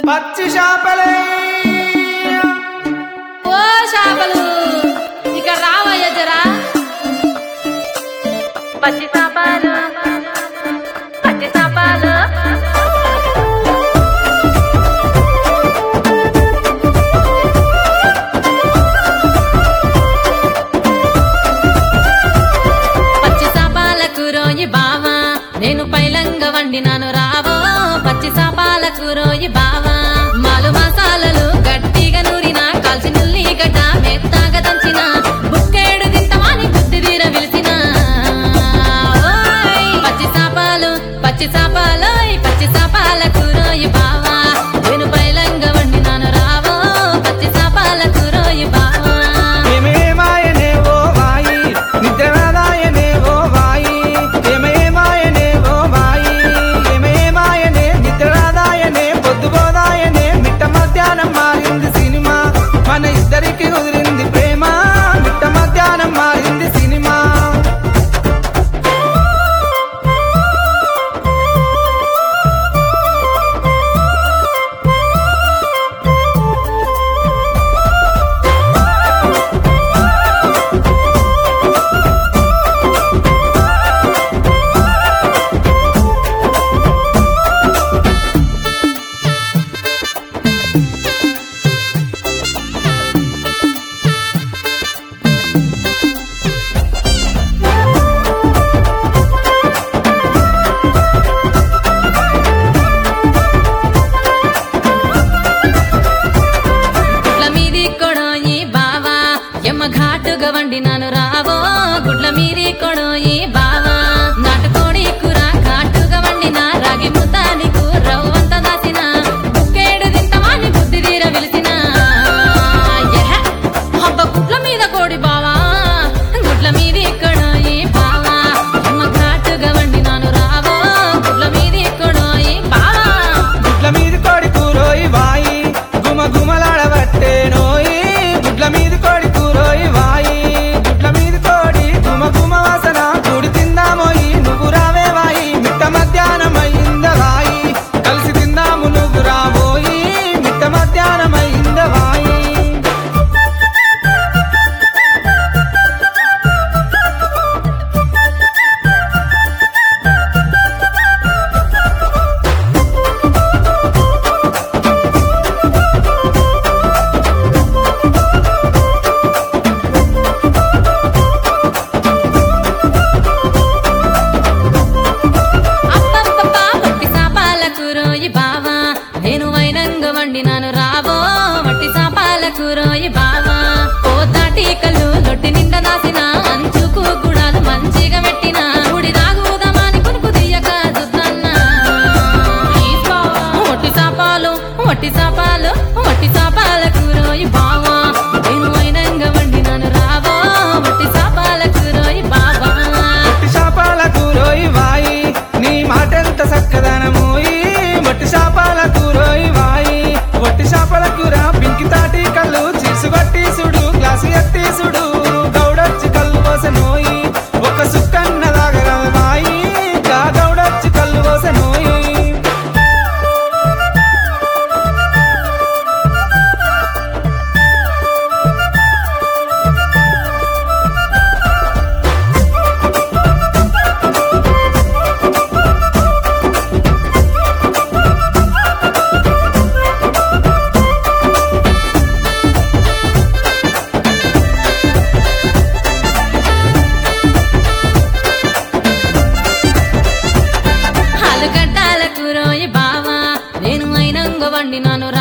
పచ్చి చేపలే ఓ చేపలు ఇక రావయ్య జరా పచ్చి చేపలు పచ్చి చేపలు పచ్చి చేపలకు రోయి బావా నేను పైలంగ వండినాను రావో పచ్చి చేపలకు రోయి బావా మాలు మసాలలు గట్టిగా నూరిన కాల్చి నుల్లి గడ్డ మెత్తగా దంచిన బుక్కేడు తింటమాని బుద్ధి తీర విలిసిన ఓయ్ పచ్చి చేపలు పచ్చి చేపలు పచ్చి చేపలకు రోయి బావా నేను పైలంగ వండినాను రావో పచ్చి చేపలకు రోయి బావా ఏమేమాయనే ఓ వాయి నిద్రనాదాయనే ఓ వాయి ఏమేమాయనే ఓ వాయి ఏమేమాయనే నిద్రనాదాయనే పొద్దుగోదాయనే మిట్ట మధ్యాహ్నం మారింది సినిమా మన ఇద్దరికి కుదిరింది ప్రేమ మిట్ట మధ్యాహ్నం మారింది సినిమా గుడ్ల మీది కొడోయి బావా ఎమ్మ ఘాటుగా వండినాను రావో గుడ్ల మీది కొడోయి బావా నాటుకోడి కూర ఘాటుగా వండిన రాగి ముద్ద నీకు రవ్వంత దాసిన బుక్కేడు తింటమాని బుద్ధి తీర విలిసిన ఎహ, అబ్బ గుడ్ల మీద కోడి బావా గుడ్ల మీది కొడోయి బావా ఎమ్మ ఘాటుగా వండినాను రావో గుడ్ల మీది కొడోయి బావా గుడ్ల మీద కోడి కూరోయి వాయి గుమ గుమలాడబట్టే నోయి గుడ్ల మీద కోడి కూరోయి వాయి గుడ్ల మీద కోడి గుమ గుమ వాసన కూడి తిందామోయి నువ్వు రావే వాయి మిట్ట మధ్యాహ్నం అయింద వాయి కలిసి తిందాము నువ్వు రాబోయి మిట్ట మధ్యాహ్నం అయింద వాయి అబ్బబ్బబ్బా, వట్టి సాపాలకు రోయి బావా నేను వైనంగ వండినాను రావో వట్టి సాపాలకు రోయి బావా ఓ దాటి కళ్ళు లొట్టి నిండా దాసిన అంచుకు గుడాలు మంచిగా పెట్టిన గుడి రాగుదమాని కునుకు తీయక చూద్దన్నా వట్టి సాపాలు వట్టి సాపాలు వట్టి సాపాలకు రోయి బావా నేను వైనంగ వండినాను రావో వట్టి సాపాలకు రోయి బావా మట్టి శాపాల కూరోయి వాయి నీ మాటెంత చక్కదనమోయి మట్టి శాపాల కూరోయి వాయి వట్టి శాపల కూర పింకి తాటి కళ్ళు చీసుగట్టి సుడు గ్లాసు ఎత్తి సుడు గౌడొచ్చి కళ్ళు పోసనోయి ఒక సుక్కన్న దాగరవ వాయి గా గౌడొచ్చి కళ్ళు పోసనోయి ఆలుగడ్డలకు రోయి బావా నేను అయినంగ వండినాను